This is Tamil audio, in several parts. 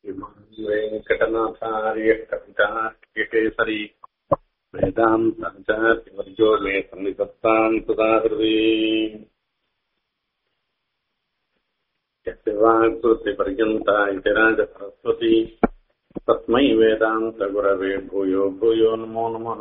वेङ्कटनाथार्य कवितार्यकेसरी वेदान्ताचार्यवर्यो मे सन्निधत्ताम् सुधाहृदि यस्य वाक्कृतिपर्यन्ता इति राजसरस्वती तस्मै वेदान्तगुरवे भूयो भूयो नमो नमः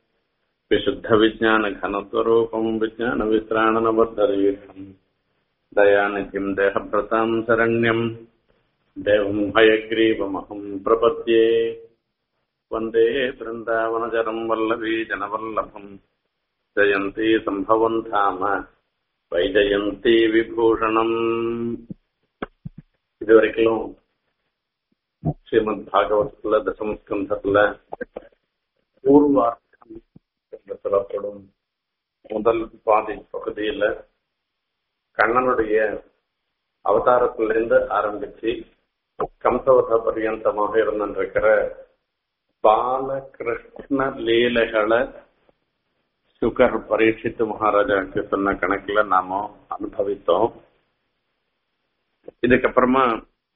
विशुद्धविज्ञानघनस्वरूपम् विज्ञानविश्राणनबद्धदीर्घम् दयानिधिम् देहभ्रताम् शरण्यम् देवम् हयग्रीवमहम् प्रपद्ये वन्दे बृन्दावनचरम् वल्लभी जनवल्लभम् जयन्ती सम्भवम् धाम வைஜயந்தி விபூஷணம் இதுவரைக்கும் ஸ்ரீமத் பாகவதத்துல தசமஸ்கந்தத்துல பூர்வார்த்தம் என்று சொல்லப்படும் முதல் பாதி பகுதியில கண்ணனுடைய அவதாரத்திலிருந்து ஆரம்பிச்சு கம்சவத பரியந்தமாக இருந்திருக்கிற பால கிருஷ்ண லீலைகளை சுகர் பரீட்சித்து மகாராஜாவுக்கு சொன்ன கணக்குல நாம அனுபவித்தோம் இதுக்கப்புறமா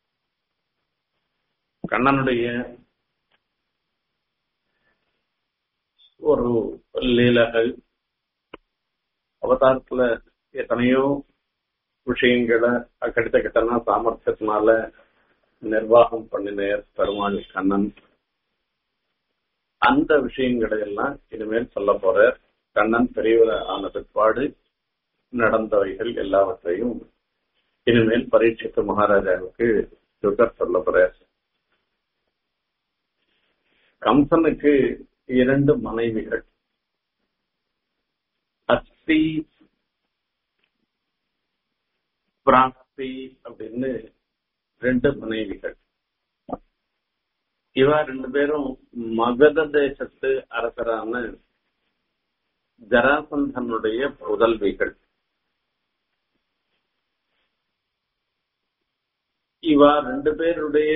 கண்ணனுடைய ஒரு லீலைகள் அவதாரத்துல எத்தனையோ விஷயங்களை கடித்த கிட்டனா சாமர்த்தியத்தினால நிர்வாகம் பண்ணினேர் பெருமாள் கண்ணன் அந்த விஷயங்களை எல்லாம் இனிமேல் சொல்ல போற கண்ணன் பெரியவர் ஆன பிற்பாடு நடந்தவைகள் எல்லாவற்றையும் இனிமேல் பரீட்சித்து மகாராஜாவுக்கு சுகர் சொல்ல போற கம்சனுக்கு இரண்டு மனைவிகள் அஸ்தி பிராப்தி அப்படின்னு ரெண்டு மனைவிகள் இவ ரெண்டு பேரும் மகத தேசத்து அரசரான ஜராசந்தனுடைய புதல்விகள் இவா ரெண்டு பேருடைய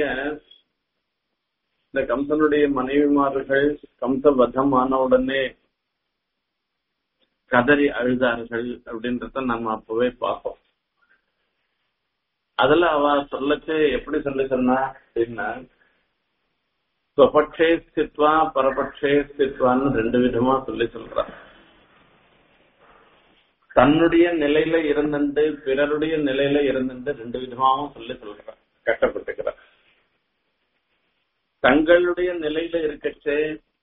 இந்த கம்சனுடைய மனைவிமார்கள் கம்ச வதமான உடனே கதறி அழுதார்கள் அப்படின்றத நம்ம அப்பவே பார்ப்போம் அதுல அவ சொல்லச்சு எப்படி சொல்லி சொன்னா அப்படின்னா ஸ்வபக்ஷே ஸ்தித்வா பரபக்ஷே ஸ்தித்வான்னு ரெண்டு விதமா சொல்லி சொல்றா தன்னுடைய நிலையில இருந்துட்டு பிறருடைய நிலையில இருந்துட்டு ரெண்டு விதமாவும் சொல்லி சொல்ற கஷ்டப்பட்டுக்கிறார் தங்களுடைய நிலையில இருக்கச்சே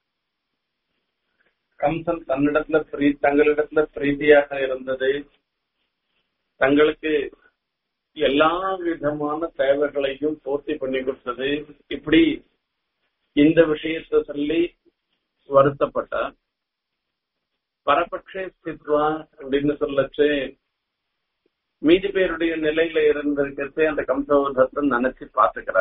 கம்சன் தன்னிடத்துல பிரீ தங்களிடத்துல பிரீதியாக இருந்தது தங்களுக்கு எல்லா விதமான தேவைகளையும் பூர்த்தி பண்ணி கொடுத்தது இப்படி இந்த விஷயத்த சொல்லி வருத்தப்பட்டார் பரபக்ஷே ஸ்தித்வா அப்படின்னு சொல்லச்சு மீதி பேருடைய நிலையில இருந்திருக்கச்சே அந்த கம்சவதத்தை நினைச்சு பாத்துக்கிறா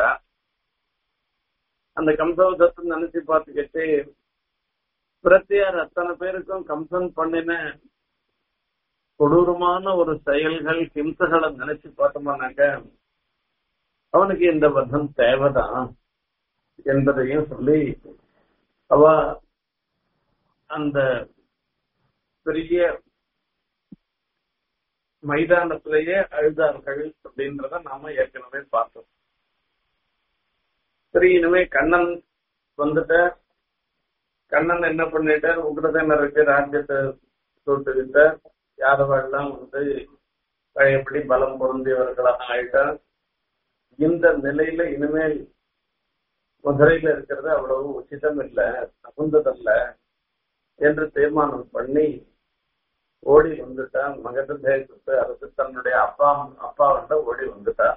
அந்த கம்சவதத்தை நினைச்சு பாத்துக்கிட்டு பிரத்தியார் அத்தனை பேருக்கும் கம்சன் பண்ணின கொடூரமான ஒரு செயல்கள் ஹிம்சகளை நினைச்சு பார்த்தோம்னாக்க அவனுக்கு இந்த வதம் தேவைதான் என்பதையும் சொல்லி அவ அந்த பெரிய மைதானத்திலேயே அழுதார்கள் அப்படின்றத நாம ஏற்கனவே பார்த்தோம் சரி இனிமே கண்ணன் வந்துட்ட கண்ணன் என்ன பண்ணிட்டார் உக்ரதனருக்கு ராஜ்யத்தை தோற்றுவித்த யாதவெல்லாம் வந்து பழையபடி பலம் பொருந்தியவர்களாக ஆயிட்டார் இந்த நிலையில இனிமேல் மதுரையில இருக்கிறது அவ்வளவு உச்சிதம் இல்லை தகுந்ததல்ல என்று தீர்மானம் பண்ணி ஓடி வந்துட்டா மகத தேசத்து அரசு தன்னுடைய அப்பா அப்பா வந்து ஓடி வந்துட்டா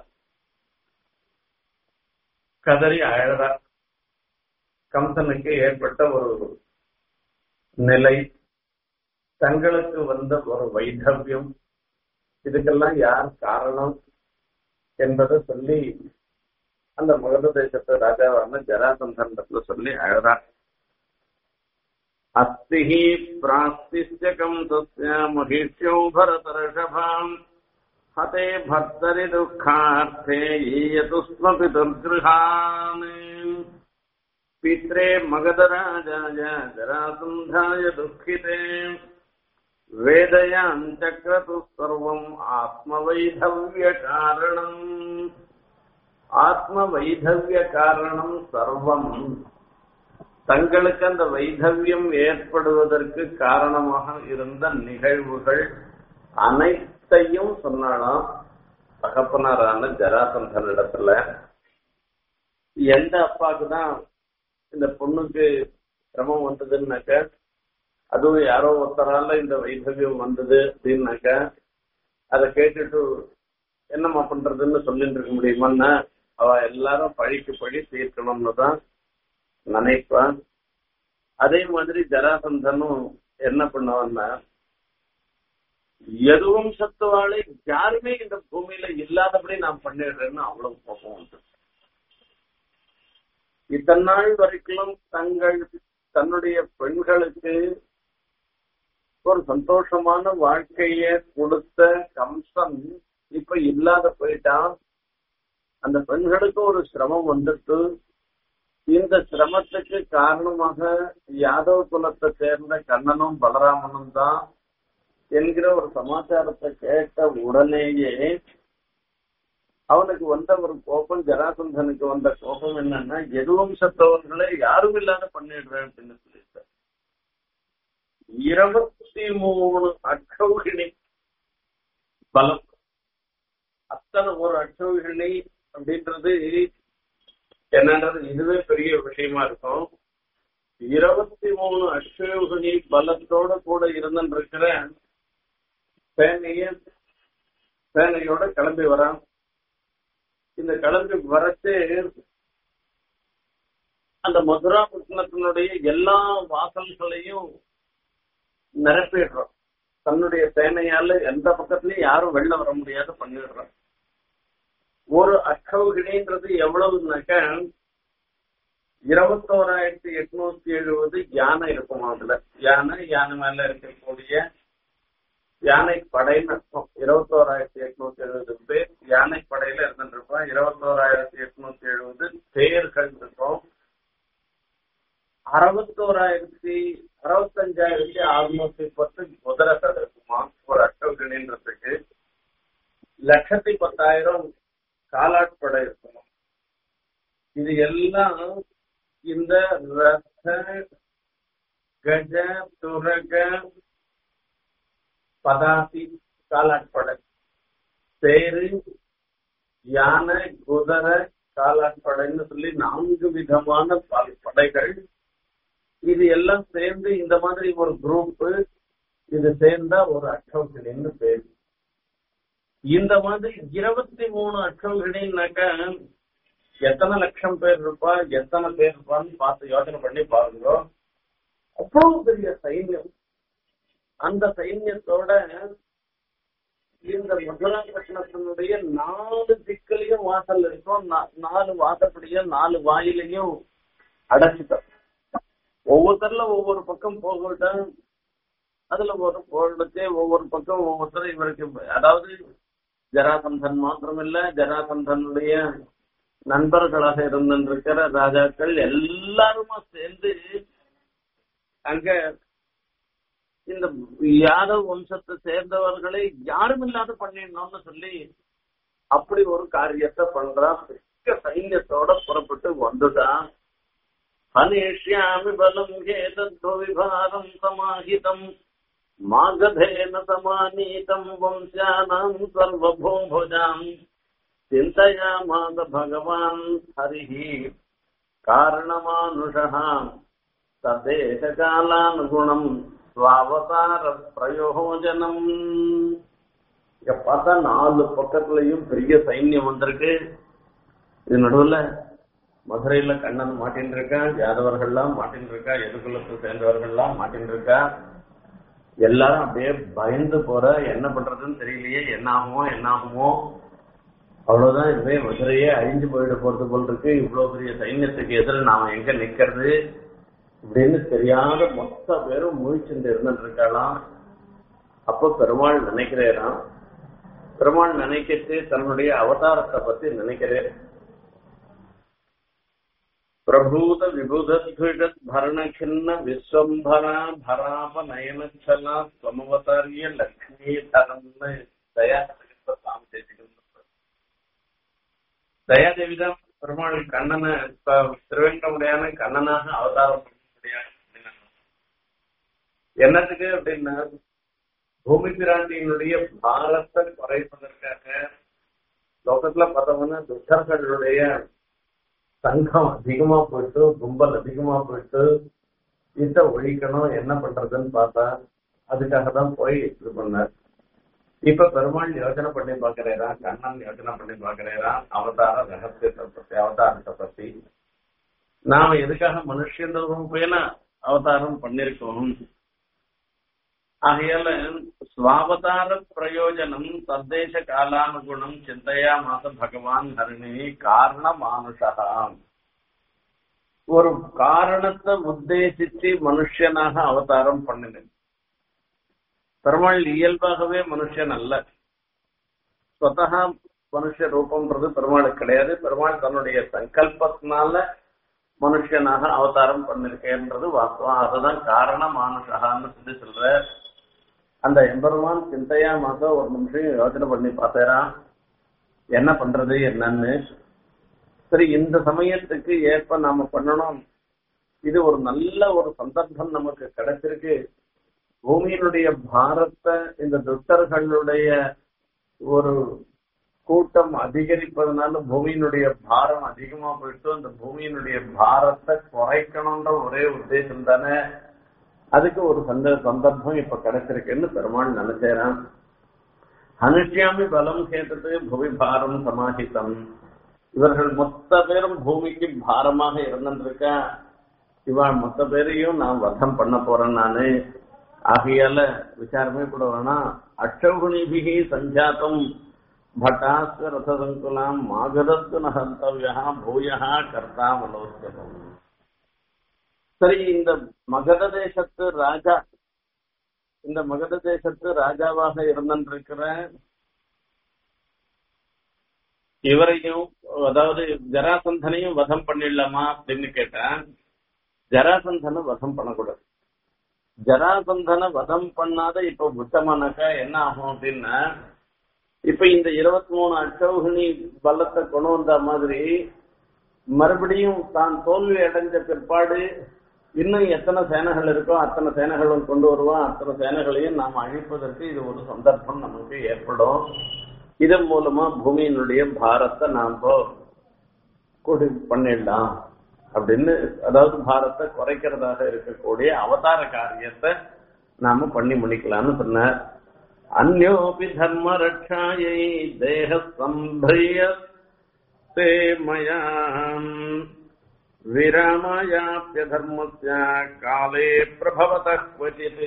கதறி அழறா கம்சனுக்கு ஏற்பட்ட ஒரு நிலை தங்களுக்கு வந்த ஒரு வைதவியம் இதுக்கெல்லாம் யார் காரணம் என்பதை சொல்லி அந்த மகத தேசத்து ராஜாவான ஜராசந்தன்ல சொல்லி அழறா अस्ति हि प्रास्तिश्च कंसस्य महिष्यौ भरतर्षभाम् हते भर्तरि दुःखार्थे ईयतु स्म पितुर्गृहान् पित्रे मगधराजाय जरासन्धाय दुःखिते वेदयाञ्चक्रतु सर्वम् आत्मवैधव्यकारणम् ஆத்ம வைதவிய காரணம் சர்வம் தங்களுக்கு அந்த வைதவியம் ஏற்படுவதற்கு காரணமாக இருந்த நிகழ்வுகள் அனைத்தையும் சொன்னாலும் தகப்பனாரான ஜராசந்தன் இடத்துல எந்த அப்பாவுக்கு தான் இந்த பொண்ணுக்கு சிரமம் வந்ததுன்னாக்க அதுவும் யாரோ ஒருத்தரால இந்த வைதவியம் வந்தது அப்படின்னாக்க அதை கேட்டுட்டு என்னம்மா பண்றதுன்னு சொல்லிட்டு இருக்க முடியுமான்னா அவ எல்லாரும் பழிக்கு பழி தீர்க்கணும்னு தான் நினைப்பான் அதே மாதிரி ஜராசந்தனும் என்ன பண்ணுவான்னா எதுவும் சத்துவாளை யாருமே இந்த பூமியில இல்லாதபடி நான் பண்ணிடுறேன்னு அவ்வளவு கோபம் உண்டு இத்தனை நாள் வரைக்கும் தங்கள் தன்னுடைய பெண்களுக்கு ஒரு சந்தோஷமான வாழ்க்கைய கொடுத்த கம்சன் இப்ப இல்லாத போயிட்டான் அந்த பெண்களுக்கு ஒரு சிரமம் வந்துட்டு இந்த சிரமத்துக்கு காரணமாக யாதவ குலத்தை சேர்ந்த கண்ணனும் பலராமனும் தான் என்கிற ஒரு சமாச்சாரத்தை கேட்ட உடனேயே அவனுக்கு வந்த ஒரு கோபம் ஜராசந்தனுக்கு வந்த கோபம் என்னன்னா எதுவும் சத்தவர்களை யாரும் இல்லாத பண்ணிடுறேன் அப்படின்னு சொல்லிட்டார் இருபத்தி மூணு அட்டௌகிணி பலம் அத்தனை ஒரு அட்டௌகிணி அப்படின்றது என்னன்றது இதுவே பெரிய விஷயமா இருக்கும் இருபத்தி மூணு அக்ஷயோகினி பலத்தோட கூட இருந்துருக்கிற சேனைய சேனையோட கிளம்பி வரான் இந்த கிளம்பி வரச்சு அந்த மதுராபட்டினத்தினுடைய எல்லா வாசல்களையும் நிரப்பிடுறோம் தன்னுடைய சேனையால எந்த பக்கத்துலயும் யாரும் வெளில வர முடியாத பண்ணிடுறோம் ஒரு அட்டௌகிணின்றது எவ்வளவுனாக்க இருபத்தோராயிரத்தி எட்நூத்தி எழுபது யானை இருக்கும் அதுல யானை யானை மேல இருக்கக்கூடிய யானை படைன்னு அர்த்தம் இருபத்தோராயிரத்தி எட்நூத்தி எழுபது பேர் யானை படையில இருந்துருப்போம் இருபத்தோராயிரத்தி எட்நூத்தி எழுபது தேர்கள் இருக்கும் அறுபத்தோராயிரத்தி அறுபத்தஞ்சாயிரத்தி அறுநூத்தி பத்து குதிரைகள் இருக்குமா ஒரு அட்டௌகிணின்றதுக்கு லட்சத்தி பத்தாயிரம் காலாட்படை இருக்கணும் இது எல்லாம் இந்த ரத கஜ துரக பதாசி காலாட்படை தேரு யானை குதிரை காலாட்படைன்னு சொல்லி நான்கு விதமான படைகள் இது எல்லாம் சேர்ந்து இந்த மாதிரி ஒரு குரூப் இது சேர்ந்தா ஒரு அட்டௌகிணின்னு பேரு இந்த மாதிரி இருபத்தி மூணு அட்டௌகிணின்னாக்க எத்தனை லட்சம் பேர் இருப்பா எத்தனை பேர் இருப்பான்னு பார்த்து யோசனை பண்ணி பாருங்க அவ்வளவு பெரிய சைன்யம் அந்த சைன்யத்தோட இந்த மதுராபட்டினத்தினுடைய நாலு திக்கிலையும் வாசல் இருக்கும் நாலு வாசப்படியும் நாலு வாயிலையும் அடைச்சிட்டோம் ஒவ்வொருத்தர்ல ஒவ்வொரு பக்கம் போகட்டும் அதுல ஒரு போடுச்சு ஒவ்வொரு பக்கம் ஒவ்வொருத்தரும் இவருக்கு அதாவது ஜராசந்தன் மாத்திரமில்ல ஜராசந்தனுடைய நண்பர்களாக இருந்திருக்கிற ராஜாக்கள் எல்லாருமா சேர்ந்து அங்க இந்த யாதவ் வம்சத்தை சேர்ந்தவர்களை யாரும் இல்லாத பண்ணிடணும்னு சொல்லி அப்படி ஒரு காரியத்தை பண்றான் மிக்க சைன்யத்தோட புறப்பட்டு வந்துட்டான் அனேஷ்யாமி பலம் கேதத்விபாரம் சமாஹிதம் மாகதேன சமானீதம் வம்சானாம் சர்வபூம்புஜாம் சிந்தயாமாத பகவான் ஹரிஹி காரணமானுஷः ததேசகாலானுகுணம் சுவாவதார பிரயோஜனம் இங்க பார்த்தா நாலு பக்கத்துலயும் பெரிய சைன்யம் வந்திருக்கு இது நடுவுல மதுரையில கண்ணன் மாட்டின்னு இருக்கா யாதவர்கள்லாம் மாட்டின்னு இருக்கா எதுகுலத்தை சேர்ந்தவர்கள்லாம் மாட்டின்னு இருக்கா எல்லாரும் அப்படியே பயந்து போற என்ன பண்றதுன்னு தெரியலையே என்ன ஆகுமோ என்ன ஆகுமோ அவ்வளவுதான் இதுவே மதுரையே அழிஞ்சு போயிட போறது போல் இருக்கு இவ்வளவு பெரிய சைன்யத்துக்கு எதிர நாம எங்க நிக்கிறது இப்படின்னு தெரியாத மொத்த பேரும் முழிச்சுட்டு இருந்துட்டு இருக்காளாம் அப்போ பெருமாள் நினைக்கிறேராம் பெருமாள் நினைக்கிட்டு தன்னுடைய அவதாரத்தை பத்தி நினைக்கிறேன் பிரபூத விபுதத்விஷத் பரணகிண்ண விஸ்வம்பரா பராப நயனச்சலா ஸ்வமவதாரிய லக்ஷ்மி தரம்னு தயா சாமி சேர்த்துக்கிறது தயாதேவி தான் பெருமாள் கண்ணனை இப்ப திருவேங்கடமுடையான கண்ணனாக அவதாரம் பண்ண முடியாது என்னத்துக்கு அப்படின்னா பூமி பிராண்டியினுடைய பாரத்தை குறைப்பதற்காக லோகத்துல பார்த்தோம்னா துஷ்டர்களுடைய சங்கம் அதிகமா போயிட்டு கும்பல் அதிகமா போயிட்டு இத ஒழிக்கணும் என்ன பண்றதுன்னு பார்த்தா அதுக்காக தான் போய் இது பண்ணார் இப்ப பெருமாள் யோசனை பண்ணி பாக்குறேரா கண்ணன் யோசனை பண்ணி பாக்குறேரா அவதார ரகசியத்தை பத்தி அவதாரத்தை பத்தி நாம எதுக்காக மனுஷன் ரூபேன அவதாரம் பண்ணிருக்கோம் ஆகையால ஸ்வாவதார பிரயோஜனம் தத்தேச காலானுகுணம் சிந்தையா மாச பகவான் ஹரிணி காரண மானுஷா ஒரு காரணத்தை உத்தேசித்து மனுஷனாக அவதாரம் பண்ணினேன் பெருமாள் இயல்பாகவே மனுஷன் அல்ல ஸ்வதகா மனுஷ ரூபம்ன்றது பெருமாளுக்கு கிடையாது பெருமாள் தன்னுடைய சங்கல்பத்தினால மனுஷனாக அவதாரம் பண்ணிருக்கேன்றது வாஸ்தவம் அதுதான் காரண மானுஷகான்னு சொல்லி சொல்ற அந்த எம்பெருமான் சிந்தையா மாசம் ஒரு நிமிஷம் யோசனை பண்ணி பார்த்தேரா என்ன பண்றது என்னன்னு சரி இந்த சமயத்துக்கு ஏற்ப நாம பண்ணணும் இது ஒரு நல்ல ஒரு சந்தர்ப்பம் நமக்கு கிடைச்சிருக்கு பூமியினுடைய பாரத்தை இந்த துஷ்டர்களுடைய ஒரு கூட்டம் அதிகரிப்பதனால பூமியினுடைய பாரம் அதிகமா போயிட்டு அந்த பூமியினுடைய பாரத்தை குறைக்கணும்ன்ற ஒரே உத்தேசம் தானே அதுக்கு ஒரு சந்த சந்தர்ப்பம் இப்ப கிடைச்சிருக்குன்னு பெருமாள் நினைச்சேரான் அனுஷ்யாமி பலம் கேட்டது புவி பாரம் சமாஹிதம் இவர்கள் மொத்த பேரும் பூமிக்கு பாரமாக இருந்திருக்கா இவன் மொத்த பேரையும் நான் வதம் பண்ண போறேன் நானு ஆகையால விசாரமே கூட வேணாம் அக்ஷகுணிபிகி சஞ்சாத்தம் பட்டாஸ்க ரசசங்குலாம் மாகதத்து நகந்தவியா பூயா கர்த்தா மனோஸ்தம் சரி இந்த மகத தேசத்து ராஜா இந்த மகத தேசத்து ராஜாவாக இருந்திருக்கிற இவரையும் அதாவது ஜராசந்தனையும் வதம் பண்ணிடலாமா அப்படின்னு கேட்டேன் ஜராசந்தனை வதம் பண்ணக்கூடாது ஜராசந்தனை வதம் பண்ணாத இப்ப புத்தமானாக்கா என்ன ஆகும் அப்படின்னா இப்ப இந்த இருபத்தி மூணு அச்சௌகினி பலத்தை கொண்டு வந்த மாதிரி மறுபடியும் தான் தோல்வி அடைஞ்ச பிற்பாடு இன்னும் எத்தனை சேனைகள் இருக்கோ அத்தனை சேனைகளும் கொண்டு வருவோம் அத்தனை சேனைகளையும் நாம் அழிப்பதற்கு இது ஒரு சந்தர்ப்பம் நமக்கு ஏற்படும் இதன் மூலமா பூமியினுடைய பாரத்தை நாம் கூடி பண்ணிடலாம் அப்படின்னு அதாவது பாரத்தை குறைக்கிறதாக இருக்கக்கூடிய அவதார காரியத்தை நாம பண்ணி முடிக்கலாம்னு சொன்னார் அந்யோபி தர்ம ரட்சாயை தேக சம்பிரிய தே மயாம் விராமாயாப்ய தர்மஸ்ய காலே பிரபவத क्वचित्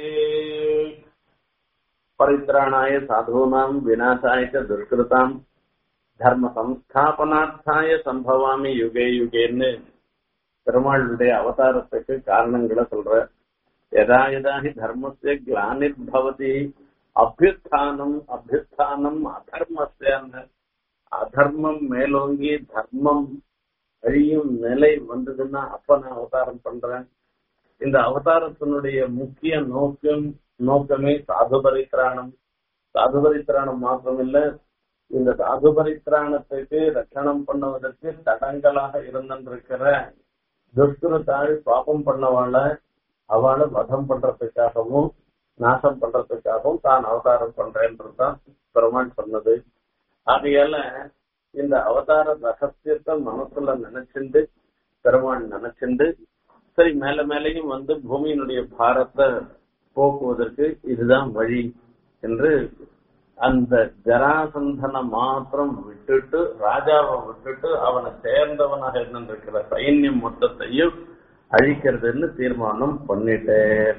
பரித்ராணாய சாதூனாம் விநாசாய ச துஷ்கிருதாம் தர்ம சம்ஸ்தாபனார்த்தாய சம்பவாமி யுகே யுகேன்னு பெருமாளுடைய அவதாரத்துக்கு காரணங்களை சொல்ற எதா எதாஹி தர்மஸ்ய கிளானிர்பவதி அபியுத்தானம் அபியுத்தானம் அதர்மஸ்ய அதர்மம் மேலோங்கி தர்மம் அழியும் நிலை வந்ததுன்னா அப்ப நான் அவதாரம் பண்றேன் இந்த அவதாரத்தினுடைய முக்கிய நோக்கம் நோக்கமே சாது பரித்ராணம் சாது பரித்ராணம் மாத்திரம் இல்ல இந்த சாது பரித்ராணத்துக்கு ரட்சணம் பண்ணுவதற்கு தடங்களாக இருந்திருக்கிற துஷ்கிருத்தாள் பாபம் பண்ணவாள அவளை வதம் பண்றதுக்காகவும் நாசம் பண்றதுக்காகவும் தான் அவதாரம் பண்றேன்றதுதான் பெருமாள் சொன்னது ஆகையால இந்த அவதார ரகசியத்தை மனசுல நினைச்சுண்டு பெருமாள் நினைச்சுண்டு சரி மேல மேலையும் வந்து பூமியினுடைய பாரத்தை போக்குவதற்கு இதுதான் வழி என்று அந்த ஜராசந்தனை மாத்திரம் விட்டுட்டு ராஜாவை விட்டுட்டு அவனை சேர்ந்தவனாக இருந்திருக்கிற சைன்யம் மொத்தத்தையும் அழிக்கிறதுன்னு தீர்மானம் பண்ணிட்டேன்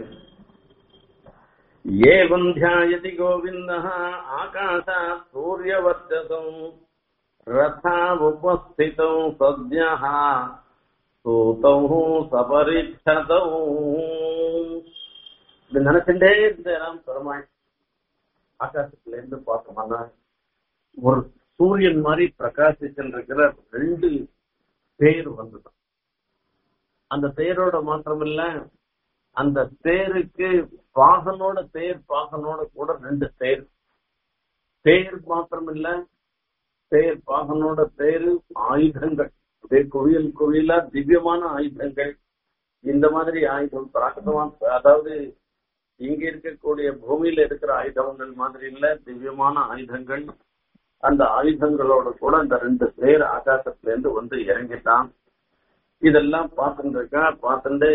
ஏவம் தியாயதி கோவிந்த ஆகாஷா சூரியவர்ச்சசம் ரதா உபஸ்திதௌ சத்யா சூதௌ சபரிச்சதௌ இப்படி நினைச்சுட்டே இருந்தேன் பெருமாள் ஆகாசத்துல இருந்து பார்த்தோம்னா ஒரு சூரியன் மாதிரி பிரகாசிச்சிருக்கிற ரெண்டு பேர் வந்துதான் அந்த தேரோட மாத்திரம் இல்ல அந்த தேருக்கு பாகனோட தேர் பாகனோட கூட ரெண்டு தேர் தேர் மாத்திரம் இல்ல தேர் பாகனோட தேரு ஆயுதங்கள் அப்படியே குவியல் குவியலா திவ்யமான ஆயுதங்கள் இந்த மாதிரி ஆயுதம் பிராகிருதமான அதாவது இங்க இருக்கக்கூடிய பூமியில இருக்கிற ஆயுதங்கள் மாதிரி இல்ல திவ்யமான ஆயுதங்கள் அந்த ஆயுதங்களோட கூட அந்த ரெண்டு பேர் ஆகாசத்துல இருந்து வந்து இறங்கிட்டான் இதெல்லாம் பார்த்துட்டு இருக்கா பார்த்துட்டு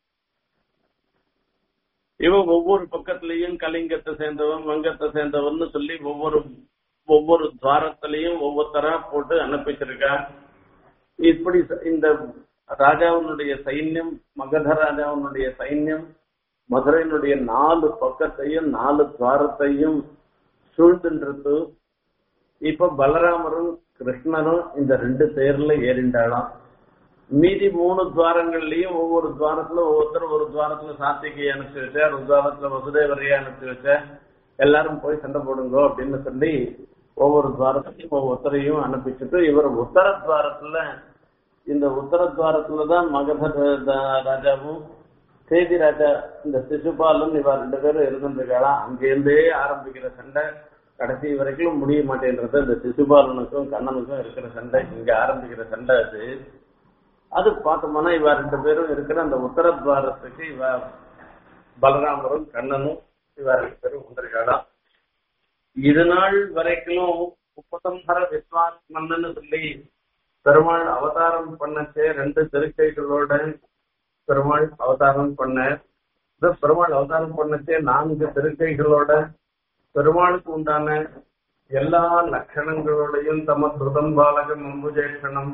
இவன் ஒவ்வொரு பக்கத்துலயும் கலிங்கத்தை சேர்ந்தவன் வங்கத்தை சேர்ந்தவன் சொல்லி ஒவ்வொரு ஒவ்வொரு துவாரத்திலையும் ஒவ்வொருத்தரா போட்டு அனுப்பிச்சிருக்கா இப்படி ச- இந்த ராஜாவினுடைய சைன்யம் மகத ராஜாவினுடைய சைன்யம் மதுரையினுடைய நாலு பக்கத்தையும் நாலு துவாரத்தையும் சூழ்ந்துன்றது இப்ப பலராமரும் கிருஷ்ணரும் இந்த ரெண்டு தேர்ல ஏறிண்டாளாம் மீதி மூணு துவாரங்கள்லயும் ஒவ்வொரு துவாரத்துல ஒவ்வொருத்தர் ஒரு துவாரத்துல சாத்திகையை அனுப்பிச்சு வச்ச ஒரு துவாரத்துல வசுதேவரையை அனுப்பிச்சு வச்ச எல்லாரும் போய் சண்டை போடுங்க அப்படின்னு சொல்லி ஒவ்வொரு துவாரத்தையும் ஒவ்வொருத்தரையும் அனுப்பிச்சுட்டு இவர் உத்தர துவாரத்துல இந்த உத்தர துவாரத்துலதான் மகத ர- ராஜாவும் சேதி ராஜா இந்த சிசுபாலன் இவ ரெண்டு பேரும் இருந்திருக்காளாம் அங்கிருந்தே ஆரம்பிக்கிற சண்டை கடைசி வரைக்கும் முடிய மாட்டேன்றது இந்த சிசுபாலனுக்கும் கண்ணனுக்கும் இருக்கிற சண்டை இங்க ஆரம்பிக்கிற சண்டை அது அது பார்த்தோம்னா இவ ரெண்டு பேரும் இருக்கிற அந்த உத்தர துவாரத்துக்கு இவ பலராமரும் கண்ணனும் இவ ரெண்டு பேரும் வந்திருக்காளாம் இது நாள் வரைக்கும் உப்பசம்ஹர விஸ்வாத்மன்னு சொல்லி பெருமாள் அவதாரம் பண்ணச்சே ரெண்டு திருக்கைகளோட பெருமாள் அவதாரம் பண்ண இந்த பெருமாள் அவதாரம் பண்ணச்சே நான்கு திருக்கைகளோட பெருமாளுக்கு உண்டான எல்லா லட்சணங்களோடையும் தம சுதம் பாலகம் அம்புஜேஷனம்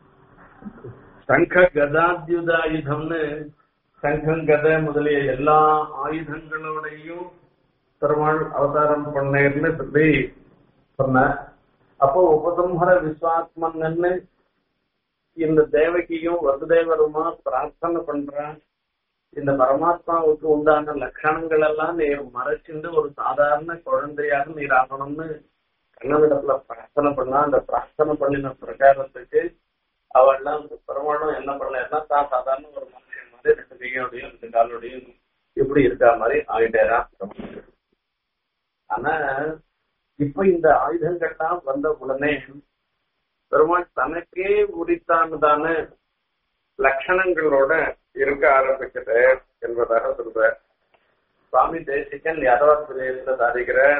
சங்க கதாத்யுதாயுதம்னு சங்கம் கதை முதலிய எல்லா ஆயுதங்களோடையும் பெருமாள் அவதாரம் பண்ணேர்னு சொல்லி சொன்ன அப்போ உபசம்ஹர விஸ்வாத்மன்னு இந்த தேவகியும் வசுதேவருமா பிரார்த்தனை பண்றான் இந்த பரமாத்மாவுக்கு உண்டான லட்சணங்கள் எல்லாம் நீர் மறைச்சிண்டு ஒரு சாதாரண குழந்தையாக நீர் ஆகணும்னு கண்ணனிடத்துல பிரார்த்தனை பண்ணா அந்த பிரார்த்தனை பண்ணின பிரகாரத்துக்கு அவெல்லாம் பெருமாளும் என்ன பண்ணலன்னா தான் சாதாரண ஒரு மனுஷன் மாதிரி ரெண்டு கையோடையும் ரெண்டு காலோடையும் இப்படி இருக்கா மாதிரி ஆயிட்டேரா ஆனா இப்ப இந்த ஆயுதங்கள்லாம் வந்த உடனே பெருமாள் தனக்கே உரித்தானதான லட்சணங்களோட இருக்க ஆரம்பிச்சது என்பதாக சொல்ற சுவாமி தேசிகன் யாதவாசிரியத்தில் அறிகிறார்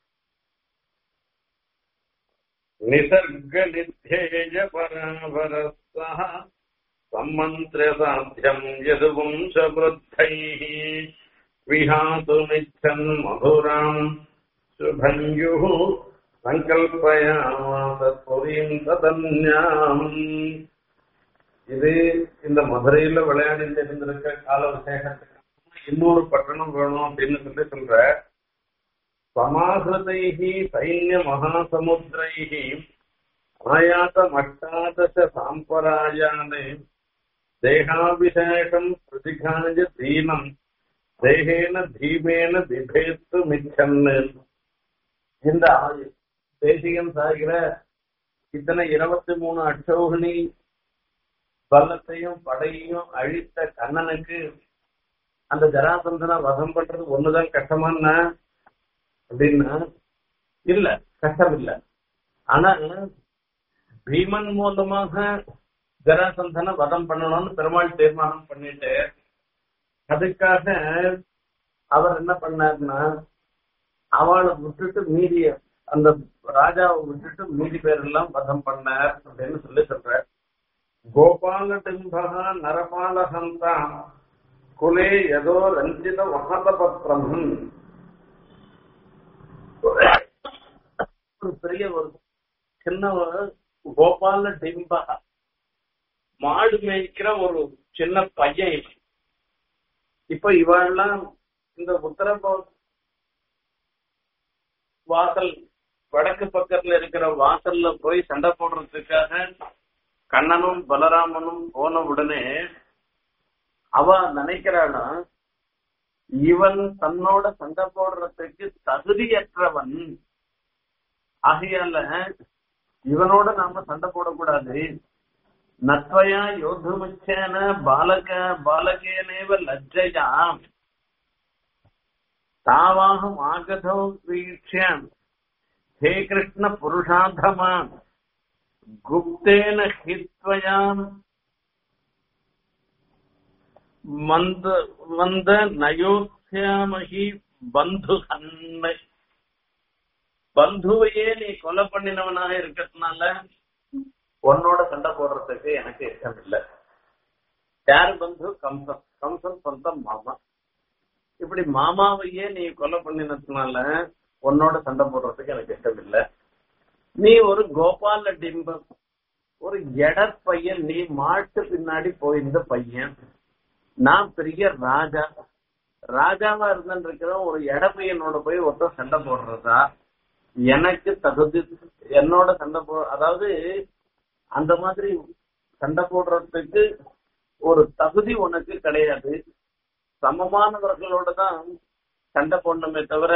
நிசர்க நித்யேய பராபரஸ்தா சம்மந்திர சாத்தியம் யதுவம்ச விருத்தை விஹாதுமிச்சன் மதுராம் சுபஞ்சு சங்கல்பயாமாச புரீம் ததன்யாம் இது இந்த மதுரையில விளையாடிட்டு இருந்திருக்க கால விசேஷத்துக்கு இன்னொரு பட்டணம் வேணும் அப்படின்னு சொல்லி சொல்ற சமாகிருதைஹி சைன்ய மகாசமுத்திரைஹி ஆயாசம் அஷ்டாதச சாம்பராயானே தேகாபிஷேகம் பிரதிகாய தீனம் தேகேன தீமேன விபேத்து மிச்சன்னு இந்த ஆயு- தேசிகன் சாகிற இத்தனை இருபத்தி மூணு அட்சோகினி பல்லத்தையும் படையையும் அழித்த கண்ணனுக்கு அந்த ஜராசந்தனை வதம் பண்றது ஒண்ணுதான் கஷ்டமானா அப்படின்னா இல்ல கஷ்டம் இல்ல ஆனா பீமன் மூலமாக ஜராசந்தனை வதம் பண்ணணும்னு பெருமாள் தீர்மானம் பண்ணிட்டு அதுக்காக அவர் என்ன பண்ணாருன்னா அவளை விட்டுட்டு மீதிய அந்த ராஜாவை விட்டுட்டு மீதி பேரெல்லாம் வதம் பண்ணார் அப்படின்னு சொல்லி சொல்ற கோபால டிம்பகா நரபாலஹந்தா குலே ஏதோ ரஞ்சித வகதபத்திரம் ஒரு பெரிய ஒரு சின்ன ஒரு கோபால டிம்பகா மாடு மேய்க்கிற ஒரு சின்ன பையன் இவன். இப்ப இவெல்லாம் இந்த உத்தரபோ வாசல் வடக்கு பக்கத்துல இருக்கிற வாசல்ல போய் சண்டை போடுறதுக்காக கண்ணனும் பலராமனும் போன உடனே அவ நினைக்கிறானா இவன் தன்னோட சண்டை போடுறதுக்கு தகுதியற்றவன் ஆகையால இவனோட நாம சண்டை போடக்கூடாது நத்வயா யோதுமிச்சேன பாலக பாலகேனேவ லஜ்ஜயா தாவாகம் ஆகதோ வீட்சியம் ஹே கிருஷ்ண புருஷாதமா குப்தேன ஹித்வயாம் மந்த வந்த நயோத்யாமகி பந்து ஹன்மை பந்துவையே நீ கொலை பண்ணினவனாக இருக்கிறதுனால உன்னோட சண்டை போடுறதுக்கு எனக்கு இஷ்டம் இல்லை யார் பந்து கம்சன் கம்சன் சொந்த மாமா இப்படி மாமாவையே நீ கொலை பண்ணினதுனால உன்னோட சண்டை போடுறதுக்கு எனக்கு இஷ்டம் இல்லை நீ ஒரு கோபால டிம்பம் ஒரு எட பையன் நீ மாட்டு பின்னாடி போயிருந்த பையன் நான் பெரிய ராஜா ராஜாவா இருந்துட்டு இருக்கிற ஒரு எட பையனோட போய் ஒருத்தர் சண்டை போடுறதா எனக்கு தகுதி என்னோட சண்டை போ அதாவது அந்த மாதிரி சண்டை போடுறதுக்கு ஒரு தகுதி உனக்கு கிடையாது சமமானவர்களோட தான் சண்டை போடணுமே தவிர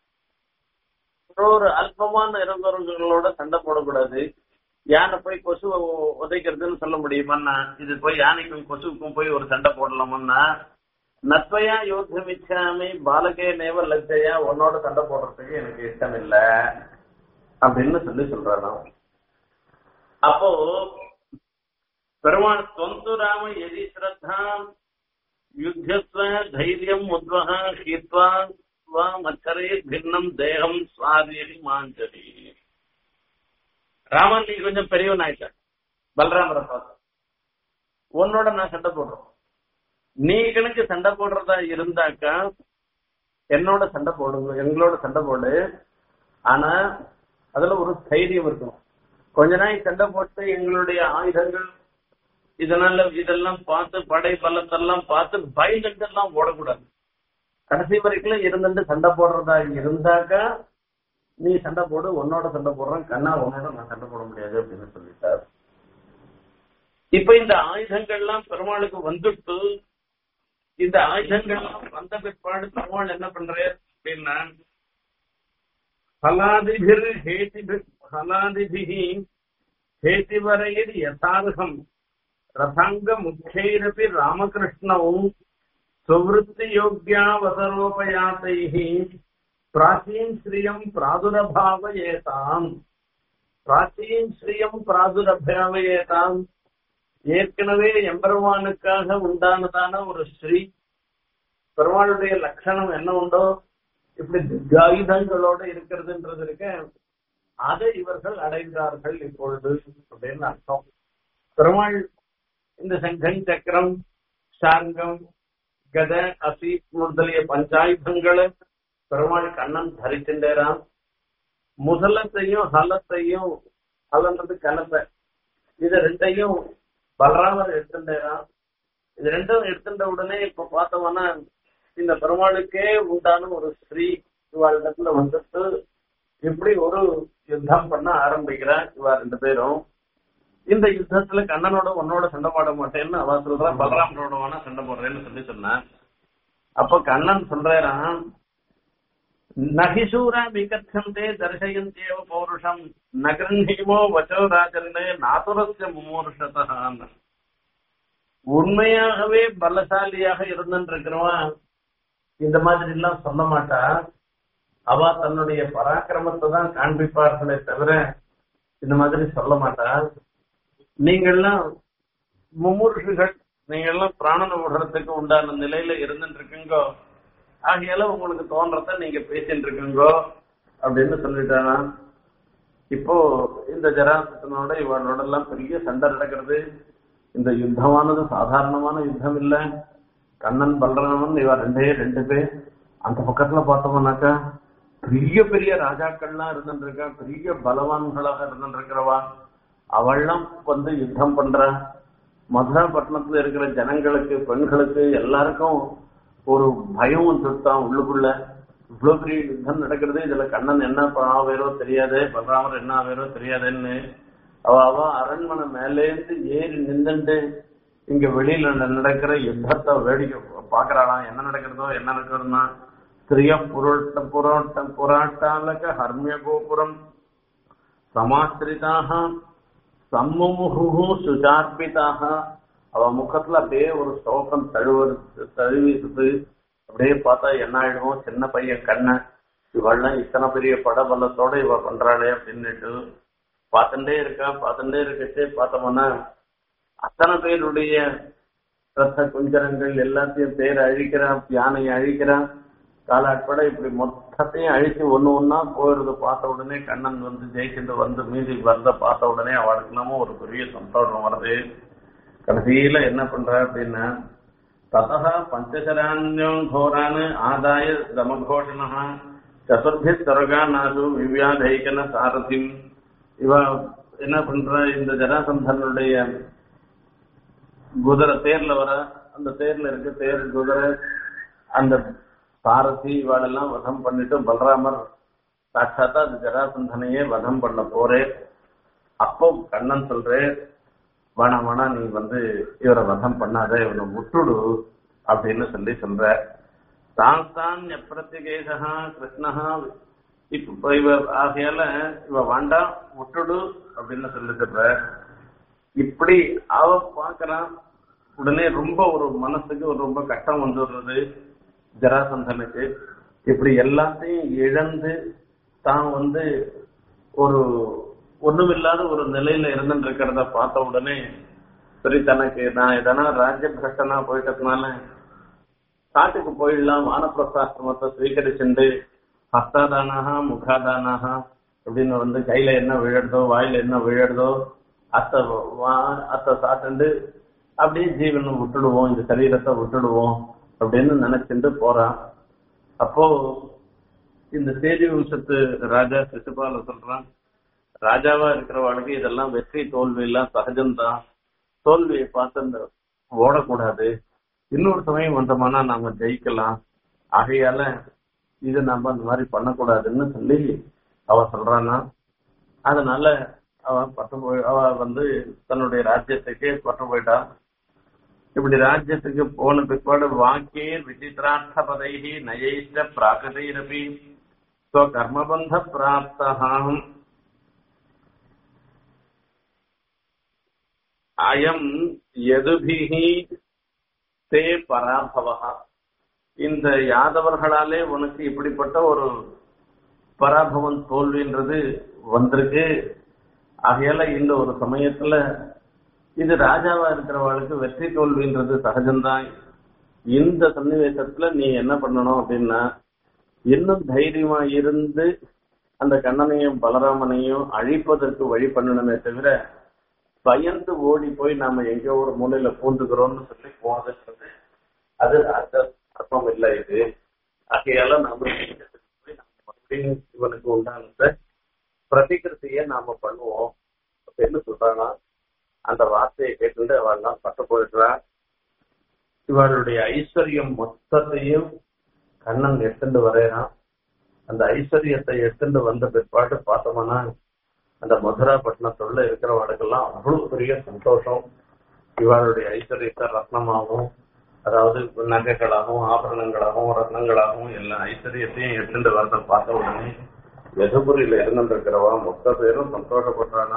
ஒரு அல்பமான இறந்தவர்களோட சண்டை போடக்கூடாது யானை போய் கொசு உதைக்கிறதுன்னு சொல்ல முடியுமாண்ணா இது போய் யானைக்கும் கொசுவுக்கும் போய் ஒரு சண்டை போடலாமன்னா நத்வயா யோத்தமிச்சாமி பாலகே நேவ லட்சையா உன்னோட சண்டை போடுறதுக்கு எனக்கு இஷ்டம் இல்ல அப்படின்னு சொல்லி சொல்றாராம் அப்போ பெருமாள் தொந்து ராம எதி ஸ்ரத்தாம் யுத்தத்வ தைரியம் உத்வக ஹீத்வா வா மச்சரே பின்னம் தேகம் சுவாதியடி மாஞ்சரி ராமன் நீ கொஞ்சம் பெரியவன் ஆயிட்ட பலராமரை பார்த்து உன்னோட நான் சண்டை போடுறோம் நீ கணக்கு சண்டை போடுறதா இருந்தாக்கா என்னோட சண்டை போடுங்க எங்களோட சண்டை போடு ஆனா அதுல ஒரு தைரியம் இருக்கும் கொஞ்ச நாள் சண்டை போட்டு எங்களுடைய ஆயுதங்கள் இதனால இதெல்லாம் பார்த்து படை பலத்தெல்லாம் பார்த்து பயந்துட்டு எல்லாம் ஓடக்கூடாது கடைசி வரைக்கும் இருந்துட்டு சண்டை போடுறதா இருந்தாக்கா நீ சண்டை போடு உன்னோட சண்டை போடுறேன் கண்ணா உன்னோட நான் சண்டை போட முடியாது அப்படின்னு சொல்லிட்டார் இப்ப இந்த ஆயுதங்கள்லாம் பெருமாளுக்கு வந்துட்டு இந்த ஆயுதங்கள்லாம் வந்த பிற்பாடு பெருமாள் என்ன பண்றாரு அப்படின்னா ஹலாதிபிர் ஹேதிபிர் ஹலாதிபிஹி ஹேதிவரையில் யதார்ஹம் ரதாங்க முக்கைரபி ராமகிருஷ்ணவும் சுவృత్తి யோக்யாவசரோபயாத்தைः பிராச்சீன் ஸ்ரீயம் பிராதுரபாவயேதாம் பிராச்சீன் ஸ்ரீயம் பிராதுரபாவயேதாம் ஏற்கனவே எம்பெருமானுக்காக உண்டானதான ஒரு ஸ்ரீ பெருமாளுடைய லட்சணம் என்ன உண்டோ இப்படி திவ்யாயுதங்களோட இருக்கிறதுன்றது இருக்க அதை இவர்கள் அடைந்தார்கள் இப்பொழுது அப்படின்னு அர்த்தம் பெருமாள் இந்த சங்கம் சக்கரம் சாங்கம் கத அசி முதலிய பஞ்சாயுதங்களை பெருமாள் கண்ணன் தரிக்கின்றான் முதலத்தையும் ஹலத்தையும் ஹலன்றது கலப்பை இது ரெண்டையும் பலராமர் எடுத்துட்டாராம் இது ரெண்டும் எடுத்துட்ட உடனே இப்ப பார்த்தோம்னா இந்த பெருமாளுக்கே உண்டான ஒரு ஸ்ரீ இவாளிடத்துல வந்துட்டு இப்படி ஒரு யுத்தம் பண்ண ஆரம்பிக்கிறார் இவா ரெண்டு பேரும் இந்த யுத்தத்துல கண்ணனோட உன்னோட சண்டை போட மாட்டேன்னு அவ சொல்றா பலராமனோட வேணா சண்டை போடுறேன்னு சொல்லி சொன்னான் அப்ப கண்ணன் சொல்றாராம் நகிசூரா விகத்தந்தே தர்சயந்தேவ பௌருஷம் நகரீமோ வச்சோ ராஜன்னே நாதுரஸ்ய முமூர்ஷதான் உண்மையாகவே பலசாலியாக இருந்துருக்கிறவன் இந்த மாதிரி எல்லாம் சொல்ல மாட்டா அவ தன்னுடைய பராக்கிரமத்தை தான் காண்பிப்பார்களே தவிர இந்த மாதிரி சொல்ல மாட்டா நீங்கெல்லாம் மும்மூர்ஷிகள் நீங்க எல்லாம் பிராணனை விடுறதுக்கு உண்டான நிலையில இருந்துட்டு இருக்கீங்கோ ஆகையால உங்களுக்கு தோன்றத நீங்க பேசிட்டு இருக்கீங்கோ அப்படின்னு சொல்லிட்டானா இப்போ இந்த ஜராசனோட இவனோட எல்லாம் பெரிய சண்டை நடக்கிறது இந்த யுத்தமானது சாதாரணமான யுத்தம் இல்ல கண்ணன் பல்ராமன் இவ ரெண்டே ரெண்டு பேர் அந்த பக்கத்துல பார்த்தோம்னாக்கா பெரிய பெரிய ராஜாக்கள்லாம் இருந்துட்டு இருக்கா பெரிய பலவான்களாக இருந்துட்டு இருக்கிறவா அவள்லாம் வந்து யுத்தம் பண்ற மதுராப்பட்டினத்துல இருக்கிற ஜனங்களுக்கு பெண்களுக்கு எல்லாருக்கும் ஒரு பயம் வந்துட்டான் உள்ளுக்குள்ள இவ்வளவு பெரிய யுத்தம் நடக்கிறது இதுல கண்ணன் என்ன ஆவேரோ தெரியாது பலராமர் என்ன ஆவேரோ தெரியாதுன்னு அவ அவ அரண்மனை மேலேந்து ஏறி நின்றுட்டு இங்க வெளியில நடக்கிற யுத்தத்தை வேடிக்கை பாக்குறாளாம் என்ன நடக்கிறதோ என்ன நடக்கிறதுனா ஸ்திரிய புரோட்ட புரோட்ட புராட்டாலக ஹர்மிய கோபுரம் சமாசிரிதாக சம்முமுகு சுஜார்பிதாக அவ முகத்துல அப்படியே ஒரு சோகம் தழுவது தழுவிடுது அப்படியே பார்த்தா என்ன ஆயிடும் சின்ன பையன் கண்ண இவள்லாம் இத்தனை பெரிய படபலத்தோட இவ பண்றாளே அப்படின்னுட்டு பார்த்துட்டே இருக்கா பார்த்துட்டே இருக்கச்சே பார்த்தோம்னா அத்தனை பேருடைய ரத்த குஞ்சரங்கள் எல்லாத்தையும் தேர் அழிக்கிறான் யானையை அழிக்கிறான் காலாட்பட இப்படி மொத்தத்தையும் அழிச்சு ஒண்ணு ஒன்னா போயிருது பார்த்த உடனே கண்ணன் வந்து ஜெயிச்சுட்டு வந்து மீதி வந்த பார்த்த உடனே அவளுக்கு என்னமோ ஒரு பெரிய சந்தோஷம் வருது கடைசியில என்ன பண்ற அப்படின்னா ததா பஞ்சசராண்யம் கோரானு ஆதாய தமகோஷணா சதுர்பி சரகானாசு விவ்யாதைகன சாரதிம் இவ என்ன பண்ற இந்த ஜராசந்தனுடைய குதிரை தேர்ல வர அந்த தேர்ல இருக்கு தேர் குதிரை அந்த சாரதி இவாளெல்லாம் வதம் பண்ணிட்டு பலராமர் சாட்சாத்தா அந்த ஜராசந்தனையே வதம் பண்ண போறேன் அப்போ கண்ணன் சொல்றேன் வேணாம் வேணாம் நீ வந்து இவரை வதம் பண்ணாத இவனை விட்டுடு அப்படின்னு சொல்லி சொல்ற தான் தான் எப்பிரத்திகேசா கிருஷ்ணஹா இப்ப இவ ஆகையால இவ வேண்டாம் விட்டுடு அப்படின்னு சொல்லி சொல்ற இப்படி அவ பாக்குறான் உடனே ரொம்ப ஒரு மனசுக்கு ஒரு ரொம்ப கஷ்டம் வந்துடுறது ஜராசந்தனுக்கு இப்படி எல்லாத்தையும் இழந்து தான் வந்து ஒரு ஒண்ணுமில்லாத ஒரு நிலையில இருந்துட்டு இருக்கிறத பார்த்த உடனே சரி தனக்கு நான் எதனா ராஜ்ய பிரஷ்டனா போயிட்டதுனால காட்டுக்கு போயிடலாம் வானப்பிரசாசிரமத்தை ஸ்வீகரிச்சுண்டு ஹஸ்தாதானாக முகாதானாக அப்படின்னு வந்து கையில என்ன விழறதோ வாயில என்ன விழறதோ அத்தை வா- அத்தை சாப்பிட்டு அப்படியே ஜீவனை விட்டுடுவோம் இந்த சரீரத்தை விட்டுடுவோம் அப்படின்னு நினைச்சுட்டு போறான் அப்போ இந்த சேதி வம்சத்து ராஜா சிசுபால சொல்றான் ராஜாவா இருக்கிறவளுக்கு இதெல்லாம் வெற்றி தோல்வி எல்லாம் சகஜம்தான் தோல்வியை பார்த்து அந்த ஓடக்கூடாது இன்னொரு சமயம் வந்தோம்னா நாம ஜெயிக்கலாம் ஆகையால இது நம்ம அந்த மாதிரி பண்ணக்கூடாதுன்னு சொல்லி அவ சொல்றானா அதனால அவ பட்டு போய் அவ வந்து தன்னுடைய ராஜ்யத்துக்கு பட்டு போயிட்டா இப்படி ராஜ்யத்துக்கு போன பிற்பாடு வாக்கே விசித்திரார்த்த பதைகி நயைஷ்ட பிராகதைரபி கர்மபந்த பிராப்தகாம் அயம் எதுபிகி தே பராபவா இந்த யாதவர்களாலே உனக்கு இப்படிப்பட்ட ஒரு பராபவம் தோல்வின்றது வந்திருக்கு ஆகையால இந்த ஒரு சமயத்துல இது ராஜாவா இருக்கிறவளுக்கு வெற்றி தோல்வின்றது சகஜம்தான் இந்த சன்னிவேசத்துல நீ என்ன பண்ணணும் அப்படின்னா இன்னும் தைரியமா இருந்து அந்த கண்ணனையும் பலராமனையும் அழிப்பதற்கு வழி பண்ணணுமே தவிர பயந்து ஓடி போய் நாம எங்கேயோ ஒரு மூலையில பூந்துக்கிறோம்னு சொல்லி போனதுன்றது அது அந்த அர்த்தம் இல்லை இது ஆகையால நாம போய் நாம மறுபடியும் இவனுக்கு உண்டான பிரதிகிருத்திய நாம பண்ணுவோம் அப்படின்னு சொல்றானா அந்த வார்த்தையை கேட்டுட்டு அவெல்லாம் பட்டு போயிடுறா இவளுடைய ஐஸ்வர்யம் மொத்தத்தையும் கண்ணன் எடுத்துட்டு வரையறான் அந்த ஐஸ்வர்யத்தை எடுத்துட்டு வந்த பிற்பாடு பார்த்தோம்னா அந்த மதுராப்பட்டினத்துள்ள இருக்கிறவர்களுக்கெல்லாம் அவ்வளவு பெரிய சந்தோஷம் இவளுடைய ஐஸ்வர்யத்தை ரத்னமாகவும் அதாவது நகைகளாகவும் ஆபரணங்களாகவும் ரத்னங்களாகவும் எல்லா ஐஸ்வர்யத்தையும் எடுத்துட்டு வரத பார்த்த உடனே எதுபுரியில இருந்துட்டு இருக்கிறவா மொத்த பேரும் சந்தோஷப்படுறானா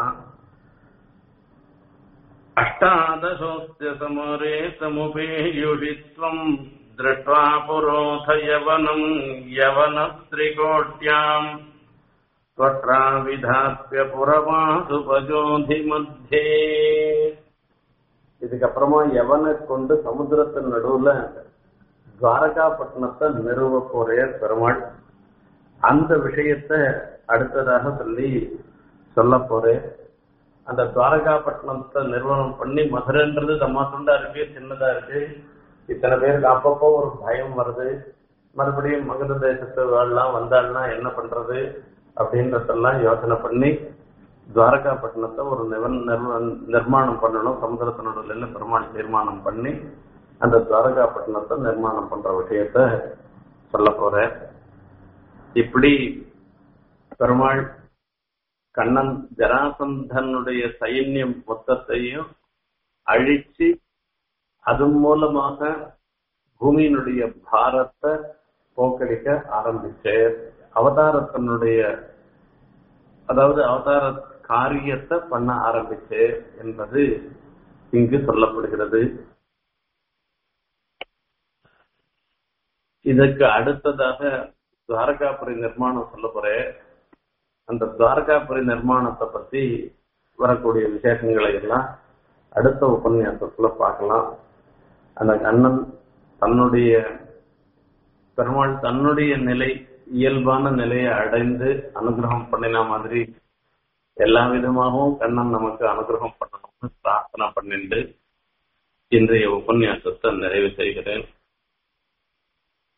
अष्टादशोऽस्य समरे समुपेयुषित्वम् दृष्ट्वा पुरोथ यवनम् यवनस्त्रिकोट्याम् त्वट्रा विधाप्य पुरवासुपजोधि मध्ये இதுக்கப்புறமா எவனை கொண்டு சமுத்திரத்தின் நடுவுல துவாரகாப்பட்டினத்தை நிறுவ போறே பெருமாள் அந்த விஷயத்தை அடுத்ததாக சொல்லி சொல்ல போறேன் அந்த துவாரகாப்பட்டினத்தை நிர்வாணம் பண்ணி மதுரைன்றது தம்மாத்துண்டா இருக்கு சின்னதா இருக்கு இத்தனை பேருக்கு அப்பப்போ ஒரு பயம் வருது மறுபடியும் மகத தேசத்து எல்லாம் வந்தாள்னா என்ன பண்றது அப்படின்றதெல்லாம் யோசனை பண்ணி துவாரகாப்பட்டினத்தை ஒரு நிவன் நிர்வ- நிர்மாணம் பண்ணணும் சமுதிரத்தினுடைய பெருமாள் தீர்மானம் பண்ணி அந்த துவாரகாப்பட்டினத்தை நிர்மாணம் பண்ற விஷயத்த சொல்ல போறேன் இப்படி பெருமாள் கண்ணன் ஜராசந்தனுடைய சைன்யம் மொத்தத்தையும் அழிச்சு அதன் மூலமாக பூமியினுடைய பாரத்தை போக்கடிக்க ஆரம்பிச்சு அவதாரத்தினுடைய அதாவது அவதார காரியத்தை பண்ண ஆரம்பிச்சு என்பது இங்கு சொல்லப்படுகிறது இதற்கு அடுத்ததாக துவாரகாபுரி நிர்மாணம் சொல்ல போறேன் அந்த துவாரகாபுரி நிர்மாணத்தை பத்தி வரக்கூடிய விசேஷங்களை எல்லாம் அடுத்த உபன்யாசத்துல பார்க்கலாம் அந்த கண்ணன் தன்னுடைய பெருமாள் தன்னுடைய நிலை இயல்பான நிலையை அடைந்து அனுகிரகம் பண்ணின மாதிரி எல்லா விதமாகவும் கண்ணன் நமக்கு அனுகிரகம் பண்ணணும்னு பிரார்த்தனை பண்ணிட்டு இன்றைய உபன்யாசத்தை நிறைவு செய்கிறேன்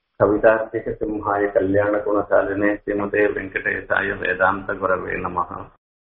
கவிதார்த்திக சிம்ஹாய கல்யாண குணசாலினே ஸ்ரீமதே வெங்கடேசாய வேதாந்த குரவே நமகா